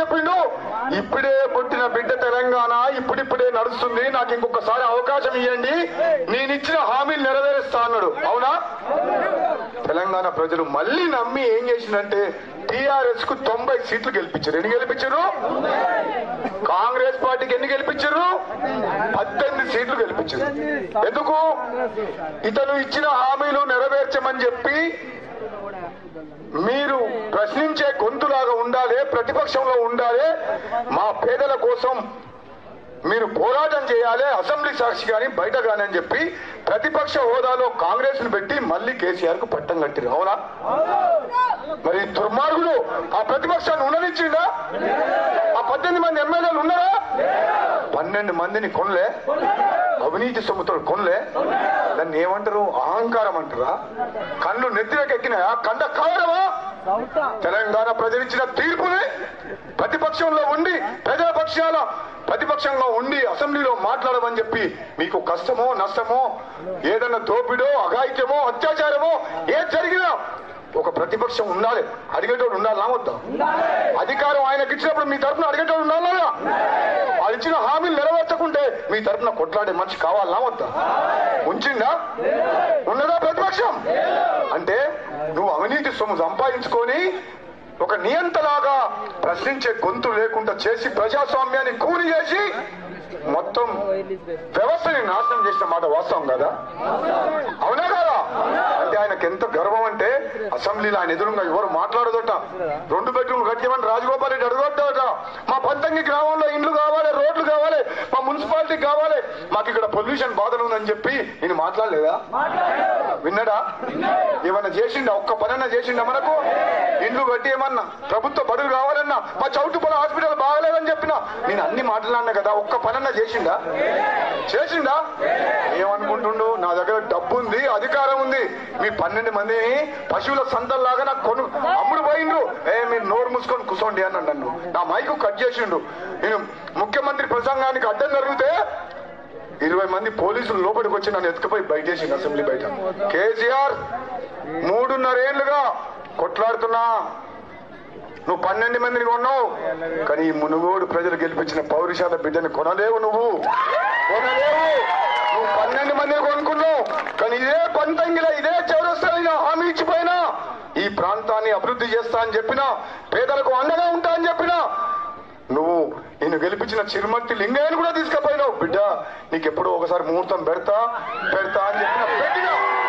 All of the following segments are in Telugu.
చెప్పిండు ఇప్పుడే పుట్టిన బిడ్డ తెలంగాణ ఇప్పుడిప్పుడే నడుస్తుంది నాకు ఇంకొకసారి అవకాశం ఇవ్వండి నేను ఇచ్చిన హామీలు నెరవేరుస్తా అన్నాడు అవునా తెలంగాణ ప్రజలు మళ్ళీ నమ్మి ఏం చేసిందంటే టిఆర్ఎస్ కు తొంభై సీట్లు గెలిపించారు ఎన్ని గెలిపించారు కాంగ్రెస్ పార్టీకి ఎన్ని గెలిపించారు పద్దెనిమిది సీట్లు గెలిపించారు ఎందుకు ఇతను ఇచ్చిన హామీలు నెరవేర్చమని చెప్పి మీరు ప్రశ్నించే గొంతులాగా ఉండాలి ప్రతిపక్షంలో ఉండాలి మా పేదల కోసం మీరు పోరాటం చేయాలి అసెంబ్లీ సాక్షి కానీ బయట కానీ అని చెప్పి ప్రతిపక్ష హోదాలో కాంగ్రెస్ ను పెట్టి మళ్ళీ కేసీఆర్ కు పట్టం కట్టిరు అవునా మరి దుర్మార్గుడు ఆ ప్రతిపక్షాన్ని ఉండనిచ్చిందా ఆ పద్దెనిమిది మంది ఎమ్మెల్యేలు ఉన్నారా పన్నెండు మందిని కొనలే అవినీతి సొమ్ముతో కొనలే దాన్ని ఏమంటారు అహంకారం అంటారా కళ్ళు నెత్తినకెక్కినాయా కండ కావడమా తెలంగాణ ప్రజలిచ్చిన తీర్పుని ప్రతిపక్షంలో ఉండి ప్రజల పక్షాల ప్రతిపక్షంగా ఉండి అసెంబ్లీలో మాట్లాడమని చెప్పి మీకు కష్టమో నష్టమో ఏదన్నా దోపిడో అఘాయిత్యమో అత్యాచారమో ఏది జరిగినా ఒక ప్రతిపక్షం ఉండాలి అడిగేటోడు ఉండాలా వద్దా అధికారం ఆయనకి ఇచ్చినప్పుడు మీ తరఫున అడిగేటోడు ఉండాలా వాళ్ళు ఇచ్చిన హామీలు నెరవేర్చకుంటే మీ తరఫున కొట్లాడే మనిషి కావాలా వద్దా ఉంచిందా ఉన్నదా ప్రతిపక్షం అంటే నువ్వు అవినీతి సొమ్ము సంపాదించుకొని ఒక నియంతలాగా ప్రశ్నించే గొంతు లేకుండా చేసి ప్రజాస్వామ్యాన్ని కూలి చేసి మొత్తం వ్యవస్థని నాశనం చేసిన మాట వాస్తవం కదా అవునా కదా అంటే ఆయనకు ఎంత గర్వం అంటే అసెంబ్లీలో ఆయన ఎదురుగా ఎవరు మాట్లాడదట రెండు బెడ్రూమ్లు కట్టేమని రాజగోపాల్ రెడ్డి అడగొద్దట మా పంతంగి గ్రామంలో ఇండ్లు కావాలి రోడ్లు కావాలి మా మున్సిపాలిటీ కావాలి మాకు ఇక్కడ పొల్యూషన్ బాధలు ఉందని చెప్పి నేను మాట్లాడలేదా విన్నాడా ఏమన్నా చేసిండా ఒక్క పనన్నా చేసిండా మనకు ఇండ్లు కట్టి ఏమన్నా ప్రభుత్వ బడులు కావాలన్నా మా చౌటుపల హాస్పిటల్ బాగలేదని చెప్పినా నేను అన్ని మాట్లాడినా కదా ఒక్క పనన్నా చేసిండా చేసిండా ఏమనుకుంటుండు నా దగ్గర డబ్బు ఉంది అధికారం ఉంది మీ పన్నెండు మందిని పశువుల సంతల్లాగా నాకు కొను అమ్ముడు పోయిండు ఏ మీరు నోరు మూసుకొని కూర్చోండి అన్నాడు నన్ను నా మైకు కట్ చేసిండు నేను ముఖ్యమంత్రి ప్రసంగానికి అడ్డం జరిగితే ఇరవై మంది పోలీసులు లోపలికి వచ్చి నన్ను ఎత్తుకుపోయి బయటేసింది అసెంబ్లీ బయట కేసీఆర్ మూడున్నరేళ్లుగా కొట్లాడుతున్నా నువ్వు పన్నెండు మందిని కొన్నావు కానీ ఈ మునుగోడు ప్రజలు గెలిపించిన పౌరుషాల బిడ్డని కొనలేవు నువ్వు కొనలేవు నువ్వు పన్నెండు మందిని కొనుక్కున్నావు కానీ ఇదే పంతంగిల ఇదే చౌరస్తాయిన హామీ ఇచ్చిపోయినా ఈ ప్రాంతాన్ని అభివృద్ధి చేస్తా అని చెప్పినా పేదలకు అండగా ఉంటా అని చెప్పినా నువ్వు నిన్ను గెలిపించిన చిరుమర్తి లింగయ్యను కూడా తీసుకుపోయినావు బిడ్డ నీకు ఎప్పుడో ఒకసారి ముహూర్తం పెడతా పెడతా అని చెప్పిన పెట్టినా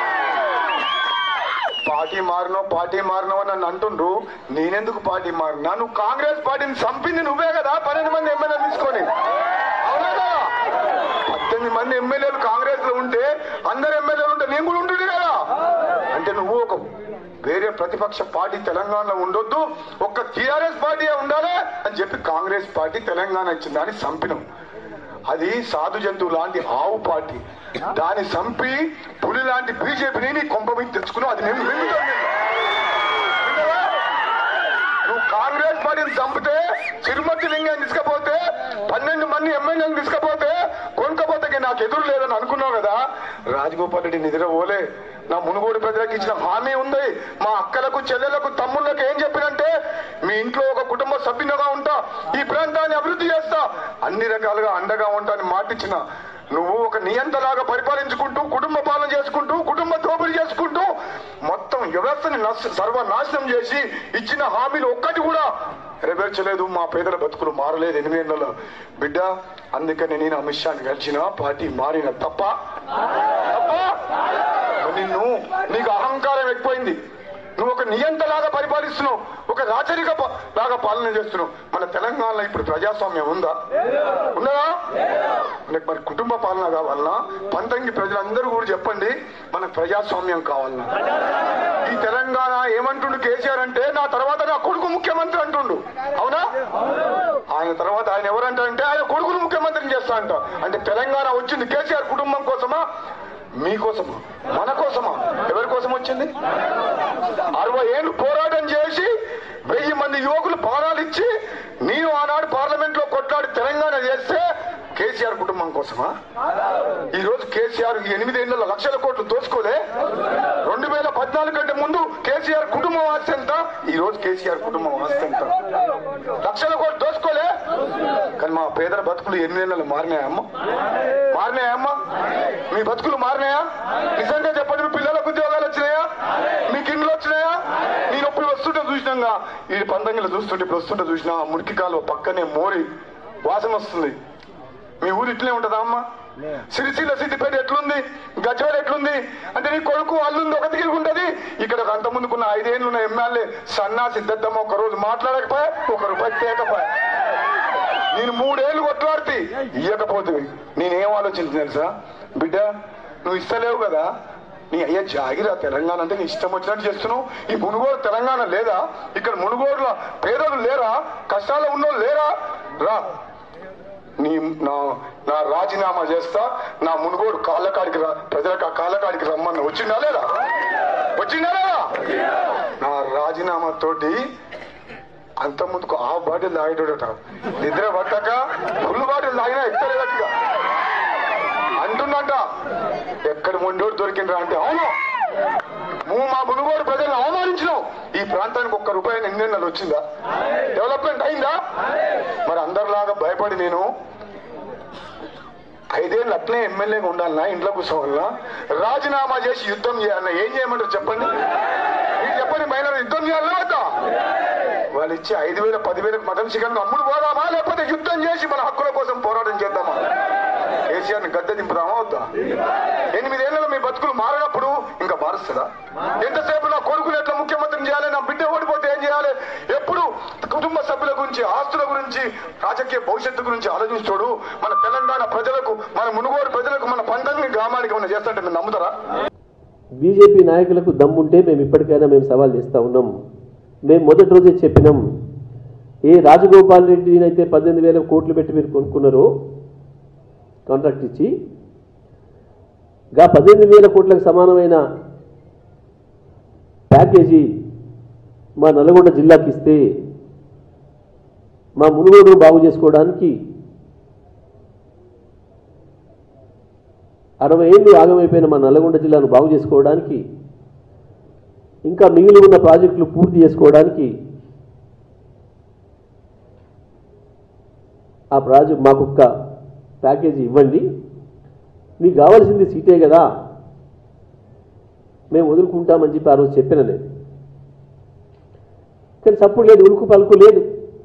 పార్టీ మారినో పార్టీ మారినో అని నన్ను అంటుండ్రు నేనెందుకు పార్టీ మారినా నువ్వు కాంగ్రెస్ పార్టీని చంపింది నువ్వే కదా పన్నెండు మంది ఎమ్మెల్యేలు తీసుకొని అవునా కదా పద్దెనిమిది మంది ఎమ్మెల్యేలు కాంగ్రెస్ లో ఉంటే అందరు ఎమ్మెల్యేలు ఉంటే నేను కూడా ఉంటుంది కదా అంటే నువ్వు ఒక వేరే ప్రతిపక్ష పార్టీ తెలంగాణలో ఉండొద్దు ఒక్క టిఆర్ఎస్ పార్టీ ఉండాలి అని చెప్పి కాంగ్రెస్ పార్టీ తెలంగాణ ఇచ్చింది దాన్ని చంపినాం అది సాధు జంతువు లాంటి ఆవు పార్టీ దాన్ని చంపి పులి లాంటి బీజేపీని నీ కొంప మీద తెచ్చుకున్నావు అది నేను వింటాను నేను. విన్నావా? నువ్వు కాంగ్రెస్ పార్టీని చంపితే తిరుమతి లింగాన్ని తీసుకపోతే పన్నెండు మంది ఎమ్మెల్యేలు తీసుకపోతే కొనుక్కపోతే నాకు ఎదురు లేదని అనుకున్నావు కదా రాజగోపాల్ రెడ్డి నిద్ర పోలే నా మునుగోడు ప్రజలకు ఇచ్చిన హామీ ఉంది మా అక్కలకు చెల్లెలకు తమ్ముళ్ళకు ఏం చెప్పినంటే మీ ఇంట్లో ఒక కుటుంబ సభ్యునిగా ఉంటా ఈ ప్రాంతాన్ని అభివృద్ధి చేస్తా అన్ని రకాలుగా అండగా ఉంటా అని మాటిచ్చిన నువ్వు ఒక నియంతలాగా పరిపాలించుకుంటూ కుటుంబ పాలన చేసుకుంటూ కుటుంబ దోపిడీ చేసుకుంటూ మొత్తం వ్యవస్థని నష్ట- సర్వనాశనం చేసి ఇచ్చిన హామీలు ఒక్కటి కూడా నెరవేర్చలేదు మా పేదల బతుకులు మారలేదు ఎనిమిది నెలల బిడ్డ అందుకని నేను అమిత్ షాని కలిసిన పార్టీ మారిన తప్ప తప్ప నిన్ను నీకు అహంకారం ఎక్కువైంది నువ్వు ఒక నియంతలాగా పరిపాలిస్తున్నావు ఒక రాచరిక ప- లాగా పాలన చేస్తున్నావు మన తెలంగాణలో ఇప్పుడు ప్రజాస్వామ్యం ఉందా ఉన్నదా మనకి మరి కుటుంబ పాలన కావాలన్నా పంతంగి ప్రజలందరూ కూడా చెప్పండి మనకు ప్రజాస్వామ్యం కావాలన్నా ఈ తెలంగాణ ఏమంటుండు కేసీఆర్ అంటే నా తర్వాత నా కొడుకు ముఖ్యమంత్రి అంటుండు అవునా ఆయన తర్వాత ఆయన ఎవరంటే ఆయన కొడుకును ముఖ్యమంత్రిని చేస్తా అంట అంటే తెలంగాణ వచ్చింది కేసీఆర్ కుటుంబం కోసమా మీకోసమా మన కోసమా ఎవరి కోసం వచ్చింది అరవై ఏళ్ళు పోరాటం చేసి వెయ్యి మంది యువకులు ప్రాణాలు ఇచ్చి నేను ఆనాడు పార్లమెంట్ లో కొట్లాడి తెలంగాణ చేస్తే కేసీఆర్ కుటుంబం కోసమా ఈ రోజు కేసీఆర్ ఈ ఎనిమిదేళ్ల లక్షల కోట్లు దోచుకోలే రెండు వేల పద్నాలుగు కంటే ముందు కేసీఆర్ కుటుంబం ఆస్తి ఎంత ఈ రోజు కేసీఆర్ కుటుంబం ఆస్తి ఎంత లక్షల కోట్లు దోచుకో మా పేదల బతుకులు ఎన్ని నెలలు మారినాయమ్మ మారినాయమ్మ మీ బతుకులు మారినాయా నిజంగా చెప్పండి మీ పిల్లలకు ఉద్యోగాలు వచ్చినాయా మీకు ఇండ్లు వచ్చినాయా నేను ఇప్పుడు వస్తుంటే చూసినాగా ఈ పంతంగిలో చూస్తుంటే ఇప్పుడు వస్తుంటే చూసినా ఆ మురికి కాలువ పక్కనే మోరి వాసన వస్తుంది మీ ఊరు ఇట్లే ఉంటుందా అమ్మ సిరిసిల్ల సిద్దిపేట ఎట్లుంది గజ్వేల్ ఎట్లుంది అంటే నీ కొడుకు అల్లుంది ఒక తిరిగి ఉంటది ఇక్కడ అంత ముందుకున్న ఐదేళ్ళు ఉన్న ఎమ్మెల్యే సన్నా సిద్ధమ్మ ఒక రోజు మాట్లాడకపోయా ఒక రూపాయి తేకపోయా నేను మూడేళ్లు కొట్లాడితే ఇయ్యకపోతే నేనేం ఆలోచించిన తెలుసా బిడ్డ నువ్వు ఇస్తలేవు కదా నీ అయ్యా జాగిరా తెలంగాణ అంటే నీ ఇష్టం వచ్చినట్టు చేస్తున్నావు ఈ మునుగోడు తెలంగాణ లేదా ఇక్కడ మునుగోడులో పేదలు లేరా కష్టాల్లో ఉన్నోళ్ళు లేరా రా నీ నా నా రాజీనామా చేస్తా నా మునుగోడు కాళ్ళకాడికి రా ప్రజలకు ఆ కాళ్ళకాడికి రమ్మని వచ్చిందా లేదా వచ్చిందా లేదా నా రాజీనామా తోటి అంత ముందుకు ఆ బాటిల్ తాగేటోడట నిద్ర పట్టక ఫుల్ బాటిల్ తాగినా ఎక్కలేదట్టుగా అంటున్నట ఎక్కడ మొండోడు దొరికిండ్రా అంటే అవును నువ్వు మా మునుగోడు ప్రజలను అవమానించినావు ఈ ప్రాంతానికి ఒక్క రూపాయి ఎన్ని నెలలు వచ్చిందా డెవలప్మెంట్ అయిందా మరి అందరిలాగా భయపడి నేను ఐదేళ్ళు అట్లే ఎమ్మెల్యేగా ఉండాలన్నా ఇంట్లో కూర్చోవాలన్నా రాజీనామా చేసి యుద్ధం చేయాలన్నా ఏం చేయమంటారు చెప్పండి మీరు చెప్పండి మహిళలు యుద్ధం చేయాలన్నా వద్దా వాళ్ళు ఇచ్చే ఐదు వేల పదివేలకు మటన్ చికెన్ అమ్ముడు పోదామా లేకపోతే యుద్ధం చేసి మన హక్కుల కోసం పోరాటం చేద్దామా కేసీఆర్ని గద్దె దింపుదామా వద్దా ఎనిమిదేళ్లలో మీ బతుకులు మారినప్పుడు ఇంకా మారుస్తుందా ఎంతసేపు నా కొడుకుని ఎట్లా ముఖ్యమంత్రిని చేయాలి నా బిడ్డ ఓడిపోతే ఏం చేయాలి ఎప్పుడు కుటుంబ సభ్యుల గురించి ఆస్తుల గురించి రాజకీయ భవిష్యత్తు గురించి ఆలోచిస్తాడు మన తెలంగాణ ప్రజలకు మన మునుగోడు ప్రజలకు మన పంటని గ్రామానికి ఏమైనా చేస్తుంటే మీరు నమ్ముతారా బీజేపీ నాయకులకు దమ్ముంటే మేము ఇప్పటికైనా మేము సవాల్ చేస్తూ ఉన్నాం మేము మొదటి రోజే చెప్పినాం ఏ రాజగోపాల్ రెడ్డిని అయితే పద్దెనిమిది వేల కోట్లు పెట్టి మీరు కొనుక్కున్నారో కాంట్రాక్ట్ ఇచ్చి గా పద్దెనిమిది వేల కోట్లకు సమానమైన ప్యాకేజీ మా నల్గొండ జిల్లాకి ఇస్తే మా మునుగోడు బాగు చేసుకోవడానికి అరవై ఏళ్ళు ఆగమైపోయిన మా నల్లగొండ జిల్లాను బాగు చేసుకోవడానికి ఇంకా మిగిలి ఉన్న ప్రాజెక్టులు పూర్తి చేసుకోవడానికి ఆ ప్రాజెక్ట్ మాకు ఒక్క ప్యాకేజీ ఇవ్వండి మీకు కావాల్సింది సీటే కదా మేము వదులుకుంటామని చెప్పి ఆ రోజు చెప్పిన నేను కానీ సప్పుడు లేదు ఉలుకు పలుకు లేదు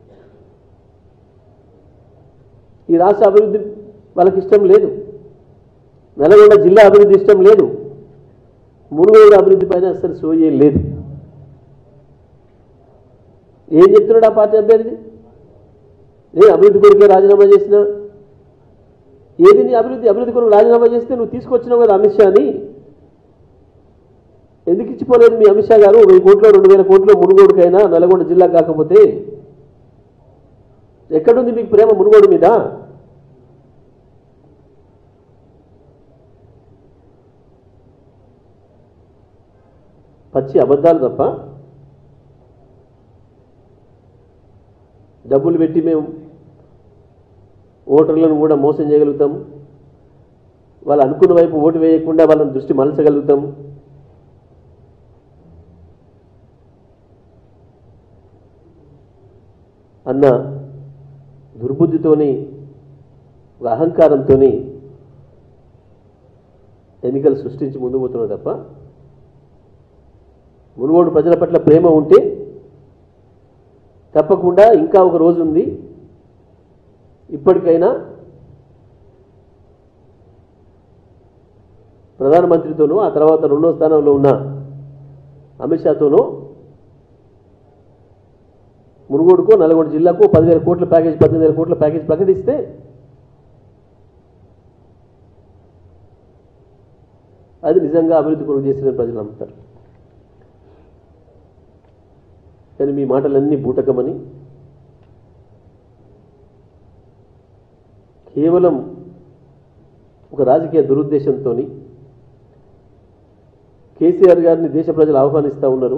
ఈ రాష్ట్ర అభివృద్ధి వాళ్ళకి ఇష్టం లేదు నల్గొండ జిల్లా అభివృద్ధి ఇష్టం లేదు మునుగోడు అభివృద్ధి పైన అసలు సోయే లేదు ఏం చెప్తున్నాడు ఆ పార్టీ అభ్యర్థి నేను అభివృద్ధి కొరకే రాజీనామా చేసిన ఏది నీ అభివృద్ధి అభివృద్ధి కొరకు రాజీనామా చేస్తే నువ్వు తీసుకొచ్చినావు కదా అమిత్ షాని ఎందుకు ఇచ్చిపోలేదు మీ అమిత్ షా గారు వెయ్యి కోట్లు రెండు వేల కోట్లు మునుగోడుకైనా నల్గొండ జిల్లా కాకపోతే ఎక్కడుంది మీకు ప్రేమ మునుగోడు మీద పచ్చి అబద్ధాలు తప్ప డబ్బులు పెట్టి మేము ఓటర్లను కూడా మోసం చేయగలుగుతాం వాళ్ళు అనుకున్న వైపు ఓటు వేయకుండా వాళ్ళని దృష్టి మలచగలుగుతాం అన్న దుర్బుద్ధితోని ఒక అహంకారంతో ఎన్నికలు సృష్టించి ముందు పోతున్నావు తప్ప మునుగోడు ప్రజల పట్ల ప్రేమ ఉంటే తప్పకుండా ఇంకా ఒక రోజు ఉంది ఇప్పటికైనా ప్రధానమంత్రితోనూ ఆ తర్వాత రెండో స్థానంలో ఉన్న అమిత్ షాతోనూ మునుగోడుకో నల్గొండ జిల్లాకు పదివేల కోట్ల ప్యాకేజ్ పద్దెనిమిది వేల కోట్ల ప్యాకేజ్ ప్రకటిస్తే అది నిజంగా అభివృద్ధి కొరకు చేసిన ప్రజలు నమ్ముతారు కానీ మీ మాటలన్నీ బూటకమని కేవలం ఒక రాజకీయ దురుద్దేశంతో కేసీఆర్ గారిని దేశ ప్రజలు ఆహ్వానిస్తూ ఉన్నారు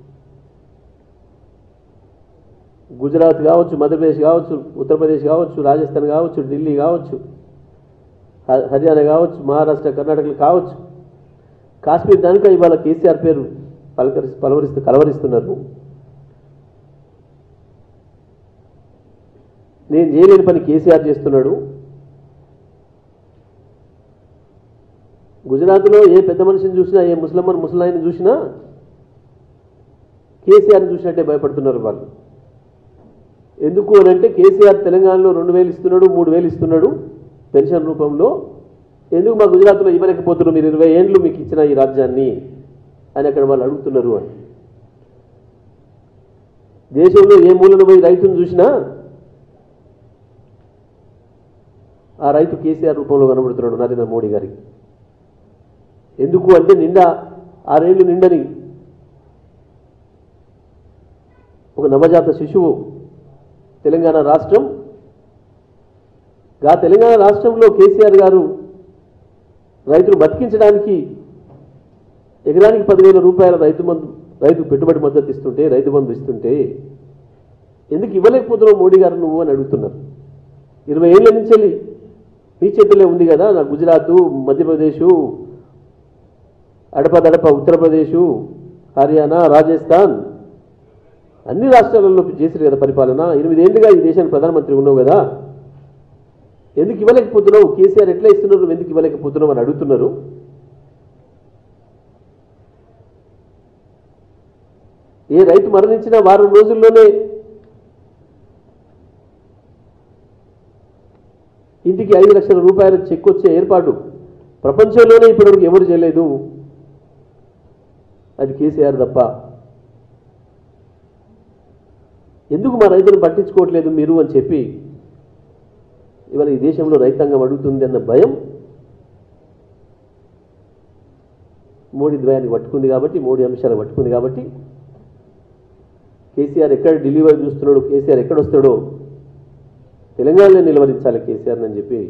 గుజరాత్ కావచ్చు మధ్యప్రదేశ్ కావచ్చు ఉత్తరప్రదేశ్ కావచ్చు రాజస్థాన్ కావచ్చు ఢిల్లీ కావచ్చు హ- హర్యానా కావచ్చు మహారాష్ట్ర కర్ణాటకలు కావచ్చు కాశ్మీర్ దానిక ఇవాళ కేసీఆర్ పేరు పలకరి పలవరిస్తూ కలవరిస్తున్నారు నేను చేయలేని పని కేసీఆర్ చేస్తున్నాడు గుజరాత్లో ఏ పెద్ద మనిషిని చూసినా ఏ ముస్లిం ముసలాయిని చూసినా కేసీఆర్ని చూసినట్టే భయపడుతున్నారు వాళ్ళు ఎందుకు అని అంటే కేసీఆర్ తెలంగాణలో రెండు వేలు ఇస్తున్నాడు మూడు వేలు ఇస్తున్నాడు పెన్షన్ రూపంలో ఎందుకు మా గుజరాత్లో ఇవ్వలేకపోతున్నారు మీరు ఇరవై ఏండ్లు మీకు ఇచ్చిన ఈ రాజ్యాన్ని అని అక్కడ వాళ్ళు అడుగుతున్నారు అని దేశంలో ఏ మూలన పోయి రైతును చూసినా ఆ రైతు కేసీఆర్ రూపంలో కనబడుతున్నాడు నరేంద్ర మోడీ గారికి ఎందుకు అంటే నిండా ఆరేళ్లు నిండని ఒక నవజాత శిశువు తెలంగాణ రాష్ట్రం గా తెలంగాణ రాష్ట్రంలో కేసీఆర్ గారు రైతులు బతికించడానికి ఎకరానికి పదివేల రూపాయల రైతు మందు రైతు పెట్టుబడి మద్దతు ఇస్తుంటే రైతు బంధు ఇస్తుంటే ఎందుకు ఇవ్వలేకపోతున్నావు మోడీ గారు నువ్వు అని అడుగుతున్నారు ఇరవై ఏళ్ళ నుంచి వెళ్ళి మీ చేతుల్లో ఉంది కదా నా గుజరాత్ మధ్యప్రదేశ్ అడపదడప ఉత్తరప్రదేశ్ హర్యానా రాజస్థాన్ అన్ని రాష్ట్రాలలో చేశారు కదా పరిపాలన ఎనిమిదేళ్లుగా ఈ దేశానికి ప్రధానమంత్రి ఉన్నావు కదా ఎందుకు ఇవ్వలేకపోతున్నావు కేసీఆర్ ఎట్లా ఇస్తున్నారు నువ్వు ఎందుకు ఇవ్వలేకపోతున్నావు అని అడుగుతున్నారు ఏ రైతు మరణించిన వారం రోజుల్లోనే ఇంటికి ఐదు లక్షల రూపాయల చెక్ వచ్చే ఏర్పాటు ప్రపంచంలోనే ఇప్పటివరకు ఎవరు చేయలేదు అది కేసీఆర్ తప్ప ఎందుకు మా రైతులను పట్టించుకోవట్లేదు మీరు అని చెప్పి ఇవాళ ఈ దేశంలో రైతాంగం అడుగుతుంది అన్న భయం మోడీ ద్వయాన్ని పట్టుకుంది కాబట్టి మోడీ అంశాలు పట్టుకుంది కాబట్టి కేసీఆర్ ఎక్కడ ఢిల్లీ వైపు చూస్తున్నాడు కేసీఆర్ ఎక్కడ వస్తాడో తెలంగాణలో నిలవరించాలి కేసీఆర్ అని చెప్పి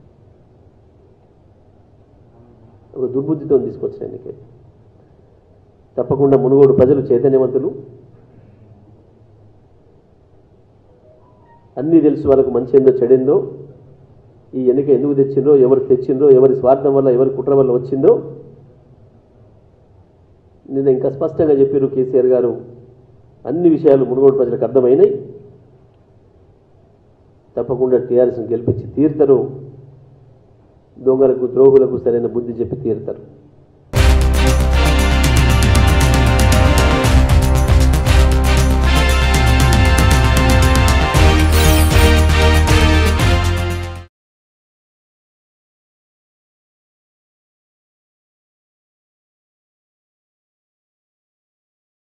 ఒక దుర్బుద్ధితో తీసుకొచ్చిన ఎన్నికే తప్పకుండా మునుగోడు ప్రజలు చైతన్యవంతులు అన్నీ తెలుసు వాళ్ళకు మంచి ఏందో చెడిందో ఈ ఎన్నిక ఎందుకు తెచ్చిందో ఎవరు తెచ్చిందో ఎవరి స్వార్థం వల్ల ఎవరి కుట్ర వల్ల వచ్చిందో నిన్న ఇంకా స్పష్టంగా చెప్పారు కేసీఆర్ గారు అన్ని విషయాలు మునుగోడు ప్రజలకు అర్థమైనాయి తప్పకుండా టీఆర్ఎస్ని గెలిపించి తీరుతారు దొంగలకు ద్రోహులకు సరైన బుద్ధి చెప్పి తీరుతారు